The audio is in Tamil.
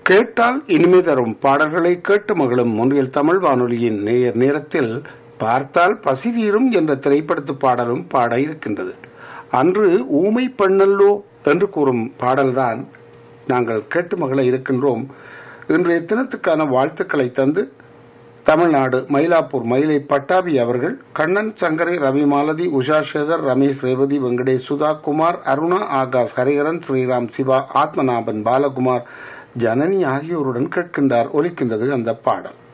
கேட்டால் இனிமை தரும் பாடல்களை கேட்டு மகளும் ஒன்றில் தமிழ் வானொலியின் நேர் நேரத்தில் பார்த்தால் பசி தீரும் என்ற திரைப்படத்து பாடலும் பாட இருக்கின்றது அன்று ஊமை பெண்ணல்லோ என்று கூறும் பாடல்தான் நாங்கள் கேட்டு மகள இருக்கின்றோம் இன்றைய தினத்துக்கான வாழ்த்துக்களை தந்து தமிழ்நாடு மயிலாப்பூர் மயிலை பட்டாபி அவர்கள் கண்ணன் சங்கரை ரவி மாலதி உஷா சேகர் ரமேஷ் ரேவதி வெங்கடேஷ் சுதா குமார் அருணா ஆகாஷ் ஹரிஹரன் ஸ்ரீராம் சிவா ஆத்மநாபன் பாலகுமார் ஜனனி ஆகியோருடன் கேட்கின்றார் ஒலிக்கின்றது அந்த பாடல்